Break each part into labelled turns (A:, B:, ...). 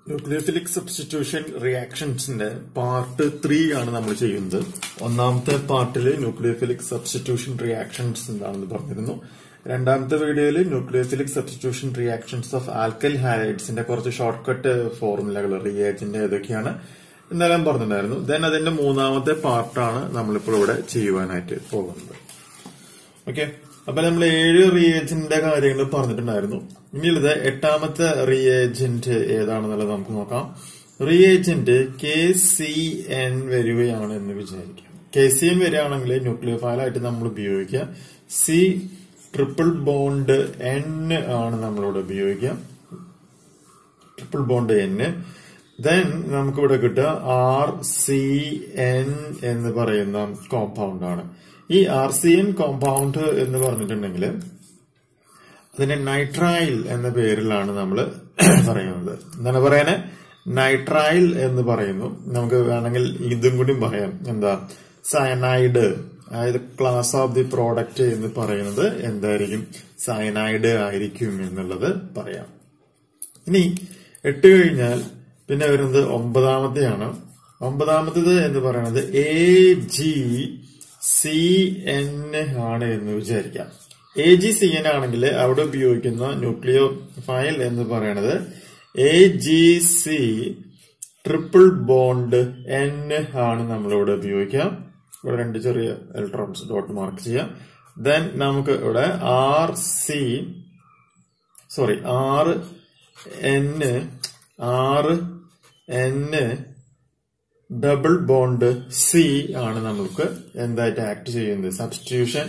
A: nucleophilic substitution റിയാക്ഷൻസിന്റെ part three ആണ് നമ്മൾ ചെയ്യുന്നത് ഒന്നാമത്തെ പാർട്ടില് ന്യൂക്ലിയോഫിലിക് സബ്സ്റ്റിറ്റ്യൂഷൻ റിയാക്ഷൻസ് എന്താണെന്ന് പറഞ്ഞിരുന്നു രണ്ടാമത്തെ വീഡിയോയിൽ nucleophilic substitution reactions of alkyl ഹാലൈഡ്സിന്റെ കുറച്ച് ഷോർട്ട് കട്ട് ഫോർമുലകൾ റിയേജിന്റെ ഏതൊക്കെയാണ് എന്നെല്ലാം പറഞ്ഞിട്ടുണ്ടായിരുന്നു ദെൻ അതിന്റെ മൂന്നാമത്തെ പാർട്ടാണ് നമ്മളിപ്പോൾ ഇവിടെ ചെയ്യുവാനായിട്ട് പോകുന്നത് ഓക്കെ അപ്പൊ നമ്മൾ ഏഴ് റിയേജന്റിന്റെ കാര്യങ്ങൾ പറഞ്ഞിട്ടുണ്ടായിരുന്നു ഇനിയുള്ളത് എട്ടാമത്തെ റിയേജന്റ് ഏതാണെന്നുള്ളത് നമുക്ക് നോക്കാം റിയേജന്റ് കെ സി എൻ വരികയാണ് എന്ന് വിചാരിക്കാം കെ സി എൻ വരികയാണെങ്കിൽ ന്യൂക്ലിയോഫൈലായിട്ട് നമ്മൾ ഉപയോഗിക്കുക സി ട്രിപ്പിൾ ബോണ്ട് എൻ ആണ് നമ്മളിവിടെ ഉപയോഗിക്കുക ട്രിപ്പിൾ ബോണ്ട് എൻ ദെൻ നമുക്കിവിടെ കിട്ടുക ആർ സി എൻ എന്ന് പറയുന്ന കോമ്പൗണ്ട് ആണ് ഈ ആർ സി എൻ കോമ്പൗണ്ട് എന്ന് പറഞ്ഞിട്ടുണ്ടെങ്കിൽ അതിനെ നൈട്രൈൽ എന്ന പേരിലാണ് നമ്മൾ പറയുന്നത് എന്താണ് പറയുന്നത് നൈട്രൈൽ എന്ന് പറയുന്നു നമുക്ക് വേണമെങ്കിൽ ഇതും കൂടി പറയാം എന്താ സയനൈഡ് അതായത് ക്ലാസ് ഓഫ് ദി പ്രോഡക്റ്റ് എന്ന് പറയുന്നത് എന്തായിരിക്കും സയനൈഡ് ആയിരിക്കും എന്നുള്ളത് പറയാം ഇനി എട്ട് കഴിഞ്ഞാൽ പിന്നെ വരുന്നത് ഒമ്പതാമത്തെയാണ് ഒമ്പതാമത്തേത് എന്ന് പറയുന്നത് എ ജി സി എൻ ആണ് എന്ന് വിചാരിക്കാം എ ജി സി എൻ ആണെങ്കിൽ അവിടെ ഉപയോഗിക്കുന്ന ന്യൂക്ലിയോ ഫയൽ എന്ന് പറയുന്നത് A G C triple bond N ആണ് നമ്മളിവിടെ ഉപയോഗിക്കാം ഇവിടെ രണ്ട് ചെറിയ ഇലക്ട്രോൺസ് ഡോട്ട് മാർക്ക് ചെയ്യാം ദെൻ നമുക്ക് ഇവിടെ R C sorry R N R N double bond C ആണ് നമുക്ക് എന്തായിട്ട് ആക്ട് ചെയ്യുന്നത് സബ്സ്റ്റിറ്റ്യൂഷൻ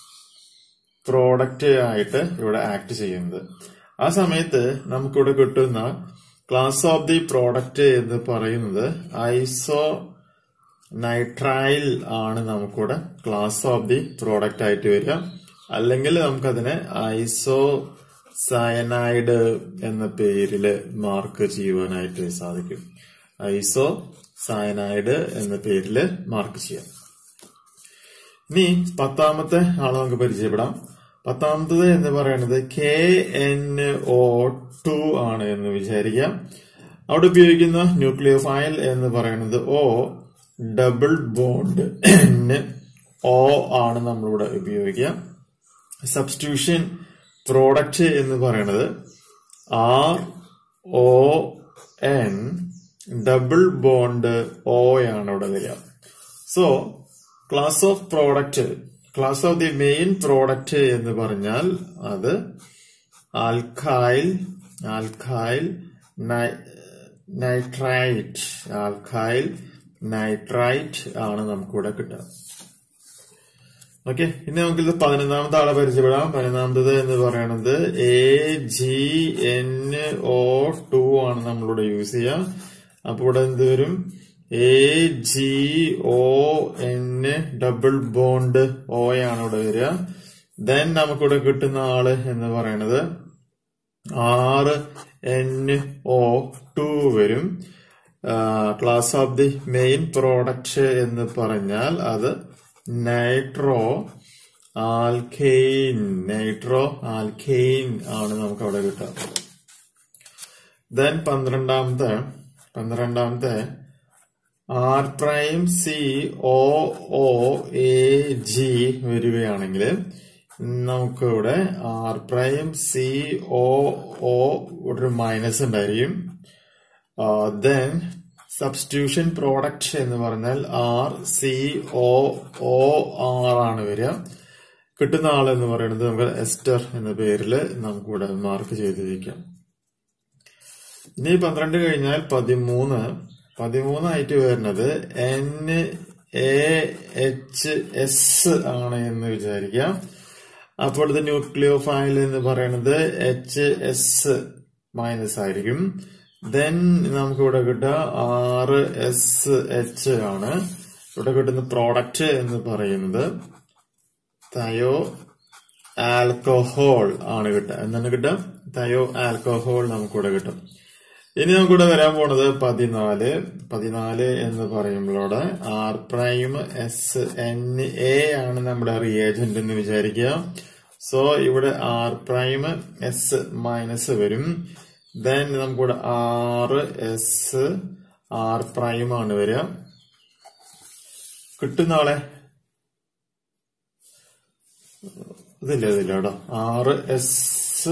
A: പ്രോഡക്റ്റ് ആയിട്ട് ഇവിടെ ആക്ട് ചെയ്യുന്നത് ആ സമയത്ത് നമുക്കിവിടെ കിട്ടുന്ന ക്ലാസ് ഓഫ് ദി പ്രോഡക്റ്റ് എന്ന് പറയുന്നത് ഐസോ നൈട്രൈൽ ആണ് നമുക്കിവിടെ ക്ലാസ് ഓഫ് ദി പ്രോഡക്റ്റ് ആയിട്ട് വരിക അല്ലെങ്കിൽ നമുക്കതിനെ ഐസോ സയനൈഡ് എന്ന പേരില് മാർക്ക് ചെയ്യുവാനായിട്ട് സാധിക്കും ഐസോ സയനൈഡ് എന്ന പേരില് മാർക്ക് ചെയ്യാം ഇനി പത്താമത്തെ ആളെ നമുക്ക് പരിചയപ്പെടാം പത്താമത്തത് എന്ന് പറയുന്നത് കെ എൻ ഒ ടു ആണ് എന്ന് വിചാരിക്കാം അവിടെ ഉപയോഗിക്കുന്ന ന്യൂക്ലിയോഫൈൽ എന്ന് പറയുന്നത് O double bond N O ആണ് നമ്മളിവിടെ ഉപയോഗിക്കുക സബ്സ്റ്റിറ്റ്യൂഷൻ പ്രോഡക്റ്റ് എന്ന് പറയുന്നത് R O N double bond O ആണ് ഇവിടെ വരിക so class of product class of the main product എന്ന് പറഞ്ഞാൽ അത് ആൽഖൈൽ ആൽഖൈൽ നൈട്രൈറ്റ് ആൽഖൈൽ നൈട്രൈറ്റ് ആണ് നമുക്കിവിടെ കിട്ടുക ഓക്കെ ഇനി നമുക്കിത് പതിനൊന്നാമത്തെ ആളെ പരിചയപ്പെടാം പതിനൊന്നാമത്തത് എന്ന് പറയുന്നത് A G N O two ആണ് നമ്മളിവിടെ യൂസ് ചെയ്യുക അപ്പൊ ഇവിടെ എന്ത് വരും A G O N double bond O ആണ് ഇവിടെ വരിക ദെൻ നമുക്കിവിടെ കിട്ടുന്ന ആള് എന്ന് പറയുന്നത് ആറ് എൻ ഒ ടു വരും class of the main product എന്ന് പറഞ്ഞാൽ അത് നൈട്രോ ആൽക്കെയിൻ നൈട്രോ ആൽക്കെയിൻ ആണ് നമുക്ക് അവിടെ കിട്ടുക ദെൻ പന്ത്രണ്ടാമത്തെ പന്ത്രണ്ടാമത്തെ R prime C O O A G വരികയാണെങ്കിൽ നമുക്ക് ഇവിടെ R prime C O O ഒരു മൈനസ് ഉണ്ടായിരിക്കും ദെൻ സബ്സ്റ്റിറ്റ്യൂഷൻ പ്രോഡക്റ്റ് എന്ന് പറഞ്ഞാൽ R C O O R ആണ് വരിക കിട്ടുന്ന ആൾ എന്ന് പറയുന്നത് നമുക്ക് എസ്റ്റർ എന്ന പേരിൽ നമുക്കിവിടെ മാർക്ക് ചെയ്തിരിക്കാം ഇനി പന്ത്രണ്ട് കഴിഞ്ഞാൽ പതിമൂന്ന് പതിമൂന്നായിട്ട് വരുന്നത് എൻ എ എച്ച് എസ് ആണ് എന്ന് വിചാരിക്കാം അപ്പോൾ ഇത് ന്യൂക്ലിയോ ഫയൽ എന്ന് പറയുന്നത് എച്ച് എസ് മൈനസ് ആയിരിക്കും ദെൻ നമുക്ക് ഇവിടെ കിട്ടുക ആറ് എസ് എച്ച് ആണ് ഇവിടെ കിട്ടുന്ന പ്രോഡക്റ്റ് എന്ന് പറയുന്നത് തയോ ആൽക്കഹോൾ ആണ് കിട്ടുക എന്താണ് കിട്ടുക തയോ ആൽക്കഹോൾ നമുക്കിവിടെ കിട്ടും ഇനി നമുക്കിവിടെ വരാൻ പോണത് പതിനാല് പതിനാല് എന്ന് പറയുമ്പോഴോടെ R prime S N A ആണ് നമ്മുടെ റിയേജന്റ് എന്ന് വിചാരിക്കുക സോ ഇവിടെ ആർ പ്രൈം എസ് മൈനസ് വരും ദെൻ നമുക്കിവിടെ ആറ് എസ് ആർ പ്രൈം ആണ് വരിക കിട്ടുന്ന ആളെ ഇതില്ല ഇതില്ല കേട്ടോ ആറ് എസ്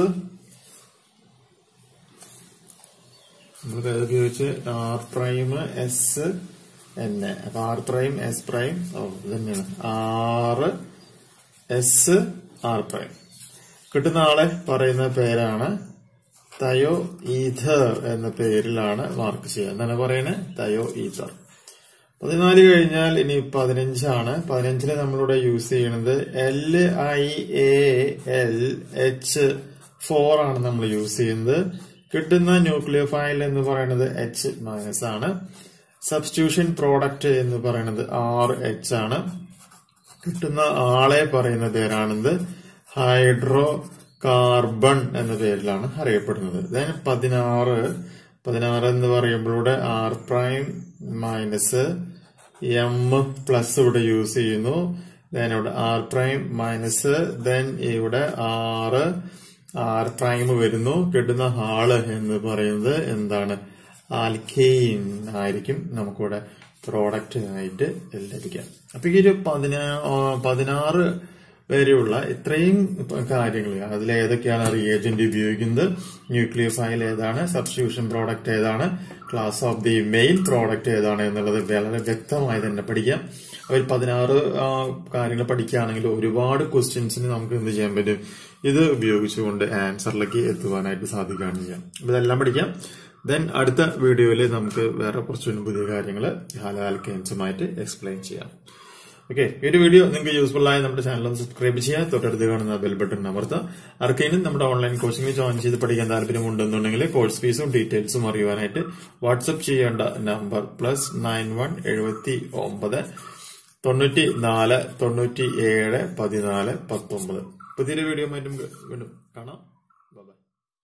A: നമുക്ക് ഏതൊക്കെ ചോദിച്ച് ആർ പ്രൈം എസ് എൻ അപ്പൊ R prime S prime O ഇത് തന്നെയാണ് ആറ് എസ് ആർ പ്രൈം കിട്ടുന്ന ആളെ പറയുന്ന പേരാണ് തയോ ഈഥർ എന്ന പേരിലാണ് മാർക്ക് ചെയ്യുക എന്താണ് പറയുന്നത് തയോ ഈഥർ പതിനാല് കഴിഞ്ഞാൽ ഇനി പതിനഞ്ചാണ് പതിനഞ്ചില് നമ്മളിവിടെ യൂസ് ചെയ്യുന്നത് L I A L H four ആണ് നമ്മൾ യൂസ് ചെയ്യുന്നത് കിട്ടുന്ന ന്യൂക്ലിയർ ഫയൽ എന്ന് പറയുന്നത് എച്ച് മൈനസ് ആണ് സബ്സ്റ്റിറ്റ്യൂഷൻ പ്രോഡക്റ്റ് എന്ന് പറയുന്നത് ആർ എച്ച് ആണ് കിട്ടുന്ന ആളെ പറയുന്ന പേരാണിത് ഹൈഡ്രോ കാർബൺ എന്ന പേരിലാണ് അറിയപ്പെടുന്നത് ദെൻ പതിനാറ് പതിനാറ് എന്ന് പറയുമ്പോഴൂടെ R prime minus M plus ഇവിടെ യൂസ് ചെയ്യുന്നു ദെൻ ഇവിടെ ആർ പ്രൈം മൈനസ് ദെൻ ഇവിടെ ആറ് ആർ പ്രൈം വരുന്നു കിട്ടുന്ന ഹാള് എന്ന് പറയുന്നത് എന്താണ് ആൽക്കെയിൻ ആയിരിക്കും നമുക്കിവിടെ പ്രോഡക്റ്റ് ആയിട്ട് ലഭിക്കാം അപ്പൊ ഈ ഒരു പതിനാ പതിനാറ് വരെയുള്ള ഇത്രയും കാര്യങ്ങൾ അതിൽ ഏതൊക്കെയാണ് റിയേജന്റ് ഉപയോഗിക്കുന്നത് ന്യൂക്ലിയർ ഫയൽ ഏതാണ് സബ്സ്റ്റിറ്റ്യൂഷൻ പ്രോഡക്റ്റ് ഏതാണ് class of the main product ഏതാണ് എന്നുള്ളത് വളരെ വ്യക്തമായി തന്നെ പഠിക്കാം അവർ പതിനാറ് കാര്യങ്ങൾ പഠിക്കുകയാണെങ്കിൽ ഒരുപാട് ക്വസ്റ്റ്യൻസിന് നമുക്ക് എന്ത് ചെയ്യാൻ പറ്റും ഇത് ഉപയോഗിച്ചുകൊണ്ട് ആൻസറിലേക്ക് എത്തുവാനായിട്ട് സാധിക്കുകയാണ് ചെയ്യാം അപ്പൊ ഇതെല്ലാം പഠിക്കാം ദെൻ അടുത്ത വീഡിയോയിൽ നമുക്ക് വേറെ കുറച്ചുകൂടി പുതിയ കാര്യങ്ങൾ ഹാലാൽക്കെയിൻസുമായിട്ട് എക്സ്പ്ലെയിൻ ചെയ്യാം ഓക്കെ ഈ ഒരു വീഡിയോ നിങ്ങൾക്ക് യൂസ്ഫുൾ ആയ നമ്മുടെ ചാനൽ ഒന്ന് സബ്സ്ക്രൈബ് ചെയ്യുക തൊട്ടടുത്ത് കാണുന്ന ബെൽ ബട്ടൺ അമർത്തുക ആർക്കെങ്കിലും നമ്മുടെ ഓൺലൈൻ കോച്ചിങ്ങിൽ ജോയിൻ ചെയ്ത് പഠിക്കാൻ താല്പര്യമുണ്ടെന്നുണ്ടെങ്കിൽ കോഴ്സ് ഫീസും ഡീറ്റെയിൽസും അറിയുവാനായിട്ട് വാട്സപ്പ് ചെയ്യേണ്ട നമ്പർ പ്ലസ് നയൻ വൺ എഴുപത്തി ഒമ്പത് തൊണ്ണൂറ്റി നാല് തൊണ്ണൂറ്റി ഏഴ് പതിനാല് പത്തൊമ്പത് പുതിയൊരു വീഡിയോ വീണ്ടും കാണാം